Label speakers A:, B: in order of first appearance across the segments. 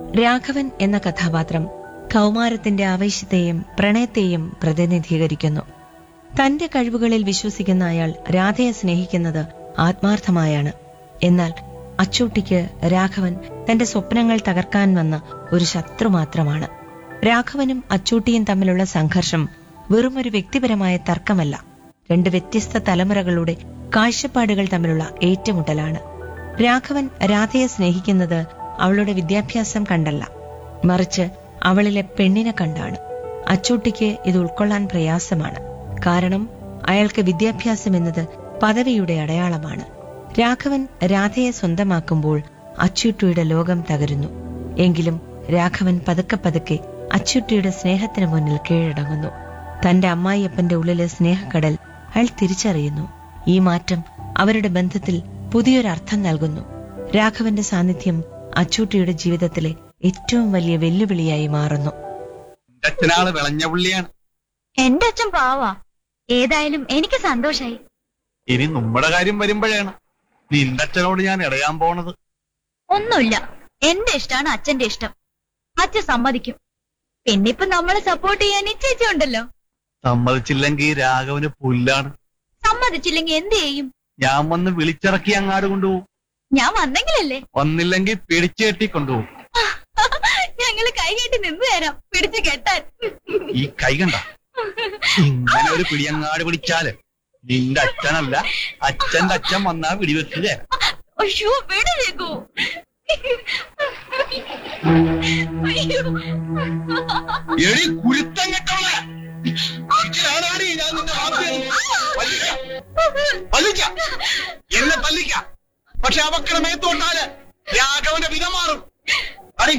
A: രാഘവൻ എന്ന കഥാപാത്രം കൗമാരത്തിന്റെ ആവേശത്തെയും പ്രണയത്തെയും പ്രതിനിധീകരിക്കുന്നു തന്റെ കഴിവുകളിൽ വിശ്വസിക്കുന്ന അയാൾ രാധയെ സ്നേഹിക്കുന്നത് ആത്മാർത്ഥമായാണ് എന്നാൽ അച്ചൂട്ടിക്ക് രാഘവൻ തന്റെ സ്വപ്നങ്ങൾ തകർക്കാൻ വന്ന ഒരു ശത്രു മാത്രമാണ് രാഘവനും അച്ചൂട്ടിയും തമ്മിലുള്ള സംഘർഷം വെറുമൊരു വ്യക്തിപരമായ തർക്കമല്ല രണ്ട് വ്യത്യസ്ത തലമുറകളുടെ കാഴ്ചപ്പാടുകൾ തമ്മിലുള്ള ഏറ്റുമുട്ടലാണ് രാഘവൻ രാധയെ സ്നേഹിക്കുന്നത് അവളുടെ വിദ്യാഭ്യാസം കണ്ടല്ല മറിച്ച് അവളിലെ പെണ്ണിനെ കണ്ടാണ് അച്ചൂട്ടിക്ക് ഇത് ഉൾക്കൊള്ളാൻ പ്രയാസമാണ് കാരണം അയാൾക്ക് വിദ്യാഭ്യാസം എന്നത് പദവിയുടെ അടയാളമാണ് രാഘവൻ രാധയെ സ്വന്തമാക്കുമ്പോൾ അച്ചൂട്ടിയുടെ ലോകം തകരുന്നു എങ്കിലും രാഘവൻ പതുക്കെ പതുക്കെ അച്ചൂട്ടിയുടെ സ്നേഹത്തിന് മുന്നിൽ കീഴടങ്ങുന്നു തന്റെ അമ്മായിയപ്പന്റെ ഉള്ളിലെ സ്നേഹക്കടൽ അയാൾ തിരിച്ചറിയുന്നു ഈ മാറ്റം അവരുടെ ബന്ധത്തിൽ പുതിയൊരർത്ഥം നൽകുന്നു രാഘവന്റെ സാന്നിധ്യം അച്ചൂട്ടിയുടെ ജീവിതത്തിലെ ഏറ്റവും വലിയ വെല്ലുവിളിയായി മാറുന്നു
B: എന്റെ അച്ഛനാള് വിളഞ്ഞ പുള്ളിയാണ്
C: എന്റെ അച്ഛൻ പാവാ ഏതായാലും എനിക്ക് സന്തോഷായി
B: ഇനി നമ്മുടെ കാര്യം വരുമ്പോഴാണ് നിന്റെ അച്ഛനോട് ഞാൻ ഇടയാൻ പോണത്
C: ഒന്നുമില്ല എന്റെ ഇഷ്ടാണ് അച്ഛന്റെ ഇഷ്ടം അച്ഛൻ സമ്മതിക്കും പിന്നെ ഇപ്പൊ നമ്മളെ സപ്പോർട്ട് ചെയ്യാൻ ഈ ചേച്ചി ഉണ്ടല്ലോ
B: സമ്മതിച്ചില്ലെങ്കിൽ രാഘവന് പുല്ലാണ്
C: സമ്മതിച്ചില്ലെങ്കിൽ എന്ത് ചെയ്യും
B: ഞാൻ വന്ന് വിളിച്ചിറക്കി അങ്ങാട് കൊണ്ടുപോകും
C: ഞാൻ വന്നെങ്കിലല്ലേ
B: വന്നില്ലെങ്കിൽ പിടിച്ചു കെട്ടി കൊണ്ടുപോകും
C: ഞങ്ങള് കൈ കെട്ടി നിന്ന് തരാം പിടിച്ചു കെട്ടാൻ
B: ഈ കൈ കണ്ട ഇങ്ങനെ ഒരു പിടിയങ്ങാട് പിടിച്ചാല് നിന്റെ അച്ഛനല്ല അച്ഛന്റെ അച്ഛൻ വന്നാ വെടിവെക്കില്ലേ
C: അയ്യോ വിടലേക്കോ അയ്യോ
B: എടി കുരുത്തം കെട്ടവളെ ഇതിലാണാടി ഞാൻ നിന്റെ വാപ്പയെ പല്ലിക്ക. പല്ലിക്ക. എന്നെ പല്ലിക്ക പക്ഷെ അവക്കടെ മേത്തോട്ടാല് രാഘവന്റെ വിധ മാറും അടി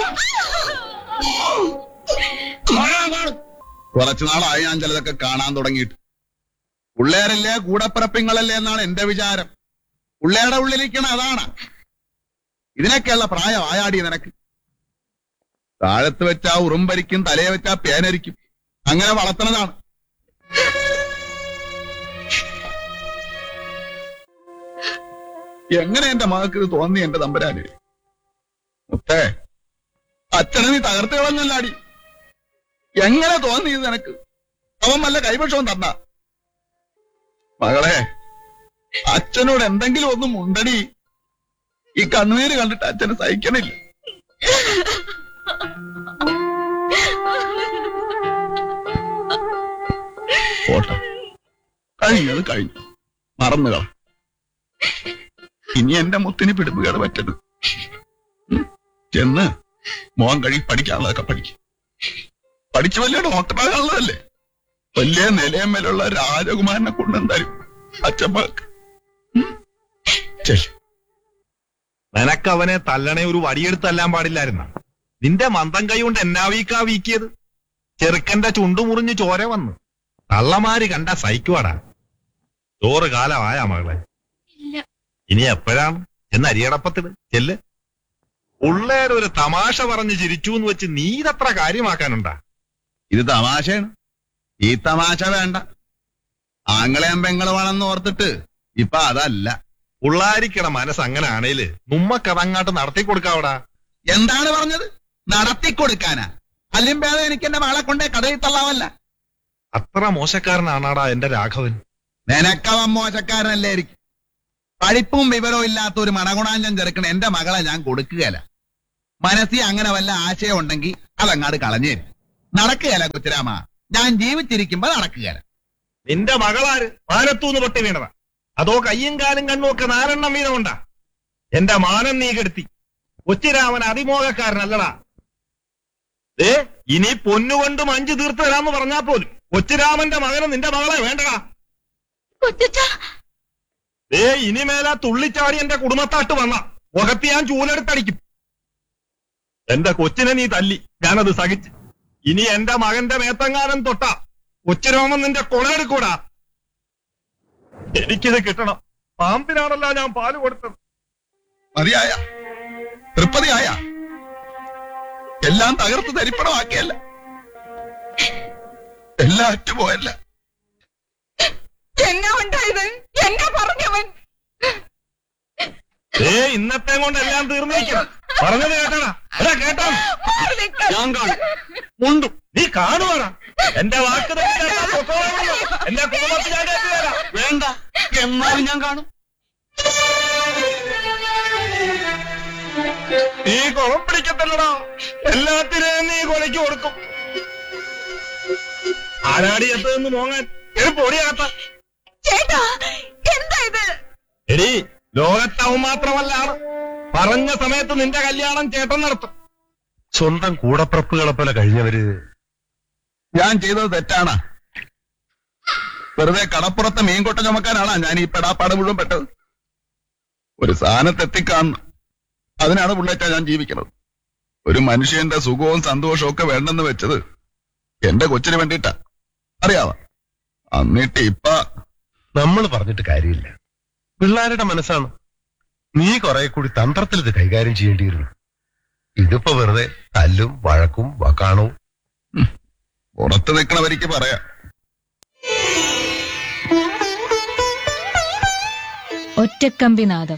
B: കുറച്ചു നാളായി ഞാൻ ചിലതൊക്കെ കാണാൻ തുടങ്ങിയിട്ട് പിള്ളേരല്ലേ കൂടപ്പിറപ്പിങ്ങളല്ലേ എന്നാണ് എന്റെ വിചാരം പിള്ളേരുടെ ഉള്ളിലിരിക്കണ അതാണ് ഇതിനൊക്കെയുള്ള പ്രായം ആയാടി നിനക്ക് താഴത്ത് വെച്ചാ ഉറുമ്പരിക്കും തലയെ വെച്ചാ പേനരിക്കും അങ്ങനെ വളർത്തണതാണ് എങ്ങനെ എന്റെ മകൾക്ക് ഇത് തോന്നി എന്റെ തമ്പരാന് മുത്തേ അച്ഛനെ നീ തകർത്ത് കളഞ്ഞല്ലാടി എങ്ങനെ തോന്നി ഇത് നിനക്ക് അവൻ വല്ല കൈപക്ഷവും തന്ന മകളെ അച്ഛനോട് എന്തെങ്കിലും ഒന്നും ഉണ്ടടി ഈ കണ്ണുനീര് കണ്ടിട്ട് അച്ഛന് സഹിക്കണില്ല പോട്ടെ കഴിഞ്ഞത് കഴിഞ്ഞു മറന്നുകള ഇനി എന്റെ മുത്തിന് പിടിപ്പുകേട് പറ്റരുത് ഉം. ചെന്ന് മോൻ കഴി പഠിക്കാനുള്ളതൊക്കെ പഠിക്കും പഠിച്ചു വലിയ ഡോക്ടറാകാനുള്ളതല്ലേ വലിയ നിലയമ്മലുള്ള രാജകുമാരനെ കൊണ്ടെന്തായാലും അച്ഛമ്മക്ക് ശരി
D: നിനക്ക് അവനെ തല്ലണേ ഒരു വടിയെടുത്ത് തല്ലാൻ പാടില്ലായിരുന്ന നിന്റെ മന്ദം കൈ കൊണ്ട് എന്നാ വീക്കാ വീക്കിയത് ചെറുക്കന്റെ ചുണ്ടു മുറിഞ്ഞ് ചോര വന്നു കള്ളമാര് കണ്ട സഹിക്കുവാടാ ചോറ് കാലമായ മകളെ
C: ഇല്ല
D: ഇനി എപ്പോഴാണ് എന്ന് അരിയടപ്പത്തില് ചെല്ല് ഉള്ളേരൊരു തമാശ പറഞ്ഞ് ചിരിച്ചു എന്ന് വെച്ച് നീ ഇതത്ര കാര്യമാക്കാനുണ്ടാ
B: ഇത് തമാശയാണ് ഈ തമാശ വേണ്ട ആങ്ങളെയും പെങ്ങള് വേണമെന്ന് ഓർത്തിട്ട് ഇപ്പൊ അതല്ല
D: ഉള്ളാരിക്കണ മനസ്സ് അങ്ങനെ ആണേല് നമ്മക്കതങ്ങാട്ട് നടത്തി കൊടുക്കാവടാ
B: എന്താണ് പറഞ്ഞത് നടത്തിക്കൊടുക്കാനാ അല്ലും ഭേദം എനിക്ക് എന്റെ മകളെ കൊണ്ടേ കടയിൽ തള്ളാവല്ല
D: അത്ര മോശക്കാരനാണാടാ എന്റെ രാഘവൻ
B: നിനക്കവൻ മോശക്കാരനല്ലായിരിക്കും പഠിപ്പും വിവരവും ഇല്ലാത്ത ഒരു മണഗുണാഞ്ചം ചെറുക്കണ എന്റെ മകളെ ഞാൻ കൊടുക്കുകയല്ല മനസ്സിൽ അങ്ങനെ വല്ല ആശയം ഉണ്ടെങ്കിൽ അതങ്ങാട് കളഞ്ഞേരും നടക്കുകയല്ല കൊച്ചുരാമ ഞാൻ ജീവിച്ചിരിക്കുമ്പോ നടക്കുകയല്ല
D: നിന്റെ മകളാര് മാനത്തൂന്ന് പൊട്ടി വീണതാ അതോ കയ്യും കാലും കണ്ണും ഒക്കെ നാലെണ്ണം വീതമുണ്ടാ എന്റെ മാനം നീ കെടുത്തി കൊച്ചിരാമൻ അതിമോഹക്കാരനല്ലടാ ഏ ഇനി പൊന്നുകൊണ്ട് മഞ്ചു തീർത്ത് തരാന്ന് പറഞ്ഞാ പോലും കൊച്ചിരാമന്റെ മകന് നിന്റെ മകളെ വേണ്ടടാ
C: കൊച്ചച്ച
D: ഏ ഇനിമേല തുള്ളിച്ചാടി എന്റെ കുടുംബത്താട്ട് വന്ന മുഖത്ത് ഞാൻ ചൂലെടുത്തടിക്കും എന്റെ കൊച്ചിനെ നീ തല്ലി ഞാനത് സഹിച്ച് ഇനി എന്റെ മകന്റെ മേത്തങ്ങാനം തൊട്ട കൊച്ചുരോമൻ നിന്റെ കൊളയെടുക്കൂടാ എനിക്കിത് കിട്ടണം പാമ്പിനാണല്ലോ ഞാൻ പാല് കൊടുത്തത്
B: മതിയായ തൃപ്പതിയായ എല്ലാം തകർത്ത് തരിപ്പണമാക്കിയല്ല എല്ലാം അറ്റുപോയല്ല
C: എന്നാ ഉണ്ടായത് എന്നാ പറഞ്ഞവൻ
D: ഏ ഇന്നത്തെ കൊണ്ട് എല്ലാം തീർന്നിരിക്കണം പറഞ്ഞത് കേട്ടടാ എടാ കേട്ടോ
B: ഞാൻ കാണും മുണ്ടും
D: നീ കാണുവാടാ എന്റെ വാക്ക് തെറ്റിച്ചാ പൊക്കോളാമല്ലോ. എന്റെ കുടുംബത്തിൽ ഞാൻ കയറ്റുകയില്ല.
B: വേണ്ട എന്നാലും ഞാൻ കാണും
D: നീ കുളം പിടിക്കത്തില്ലടാ എല്ലാത്തിനെയും നീ കൊലയ്ക്ക് കൊടുക്കും ആരാടി എത്തതെന്ന് മോങ്ങാൻ ഒരു പൊടിയാത്ത
C: ചേട്ടാ എന്താ ഇത്
D: എടി ലോകത്തവൻ മാത്രമല്ലാണ് പറഞ്ഞ സമയത്ത് നിന്റെ കല്യാണം ചേട്ടൻ നടത്തും
E: സ്വന്തം കൂടപ്പിറപ്പുകളെ പോലെ കഴിഞ്ഞവര്
B: ഞാൻ ചെയ്തത് തെറ്റാണ് വെറുതെ കടപ്പുറത്ത് മീൻകൊട്ട ചുമക്കാനാണ് ഞാൻ ഈ പെടാപ്പാട് മുഴുവൻ പെട്ടത് ഒരു സ്ഥാനത്ത് എത്തിക്കാണുന്നു അതിനാണ് പുള്ളേറ്റ ഞാൻ ജീവിക്കുന്നത് ഒരു മനുഷ്യന്റെ സുഖവും സന്തോഷവും ഒക്കെ വേണ്ടെന്ന് വെച്ചത് എന്റെ കൊച്ചിന് വേണ്ടിയിട്ടാ അറിയാവാ എന്നിട്ട് ഇപ്പ
E: നമ്മൾ പറഞ്ഞിട്ട് കാര്യമില്ല പിള്ളേരുടെ മനസ്സാണ് നീ കുറെ കൂടി തന്ത്രത്തിൽ ഇത് കൈകാര്യം ചെയ്യേണ്ടിയിരുന്നു ഇതിപ്പോ വെറുതെ തല്ലും വഴക്കും വക്കാണവും
B: പുറത്ത് നിൽക്കണവരിക്ക് പറയാം
F: ഒറ്റക്കമ്പിനാദം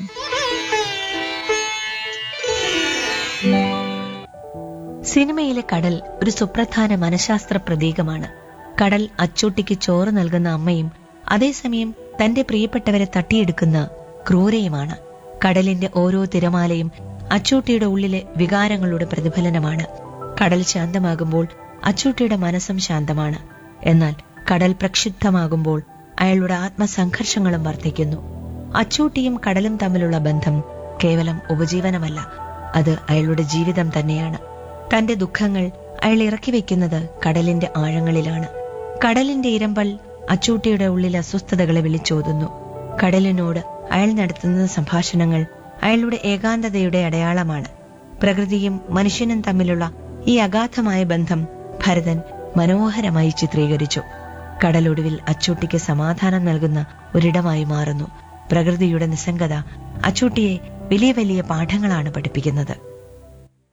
A: സിനിമയിലെ കടൽ ഒരു സുപ്രധാന മനഃശാസ്ത്ര പ്രതീകമാണ് കടൽ അച്ചൂട്ടിക്ക് ചോറ് നൽകുന്ന അമ്മയും അതേസമയം തന്റെ പ്രിയപ്പെട്ടവരെ തട്ടിയെടുക്കുന്ന ക്രൂരയുമാണ് കടലിന്റെ ഓരോ തിരമാലയും അച്ചൂട്ടിയുടെ ഉള്ളിലെ വികാരങ്ങളുടെ പ്രതിഫലനമാണ് കടൽ ശാന്തമാകുമ്പോൾ അച്ചൂട്ടിയുടെ മനസ്സും ശാന്തമാണ് എന്നാൽ കടൽ പ്രക്ഷുബ്ധമാകുമ്പോൾ അയാളുടെ ആത്മസംഘർഷങ്ങളും വർദ്ധിക്കുന്നു അച്ചൂട്ടിയും കടലും തമ്മിലുള്ള ബന്ധം കേവലം ഉപജീവനമല്ല അത് അയാളുടെ ജീവിതം തന്നെയാണ് തന്റെ ദുഃഖങ്ങൾ അയാൾ ഇറക്കി വെക്കുന്നത് കടലിന്റെ ആഴങ്ങളിലാണ് കടലിന്റെ ഇരമ്പൽ അച്ചൂട്ടിയുടെ ഉള്ളിൽ അസ്വസ്ഥതകളെ വിളിച്ചോതുന്നു കടലിനോട് അയാൾ നടത്തുന്ന സംഭാഷണങ്ങൾ അയാളുടെ ഏകാന്തതയുടെ അടയാളമാണ് പ്രകൃതിയും മനുഷ്യനും തമ്മിലുള്ള ഈ അഗാധമായ ബന്ധം ഭരതൻ മനോഹരമായി ചിത്രീകരിച്ചു കടലൊടുവിൽ അച്ചൂട്ടിക്ക് സമാധാനം നൽകുന്ന ഒരിടമായി മാറുന്നു പ്രകൃതിയുടെ നിസ്സംഗത അച്ചൂട്ടിയെ വലിയ വലിയ പാഠങ്ങളാണ് പഠിപ്പിക്കുന്നത്